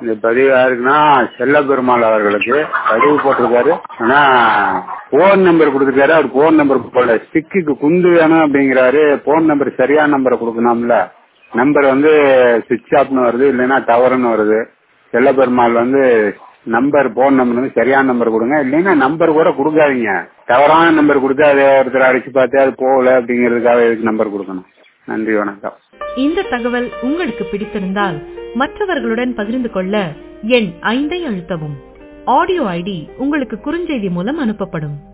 இந்த பதிவு யாருக்குன்னா செல்ல பெருமாள் அவர்களுக்கு பதிவு போட்டிருக்காரு ஆனா போன் நம்பர் கொடுத்துருக்காரு அவர் போன் நம்பர் போடல ஸ்டிக்குக்கு குந்து வேணும் அப்படிங்கிறாரு போன் நம்பர் சரியான நம்பரை கொடுக்கணும்ல நம்பர் வந்து சுவிட்ச் ஆஃப்னு வருது இல்லைன்னா டவர்னு வருது செல்ல பெருமாள் வந்து நம்பர் போன் நம்பர் வந்து சரியான நம்பர் கொடுங்க இல்லைன்னா நம்பர் கூட கொடுக்காதீங்க தவறான நம்பர் கொடுத்து அதை ஒருத்தர் அடிச்சு பார்த்து அது போகல அப்படிங்கிறதுக்காக எதுக்கு நம்பர் கொடுக்கணும் நன்றி வணக்கம் இந்த தகவல் உங்களுக்கு பிடித்திருந்தால் மற்றவர்களுடன் பகிர்ந்து கொள்ள எண் ஐந்தை அழுத்தவும் ஆடியோ ஐடி உங்களுக்கு குறுஞ்செய்தி மூலம் அனுப்பப்படும்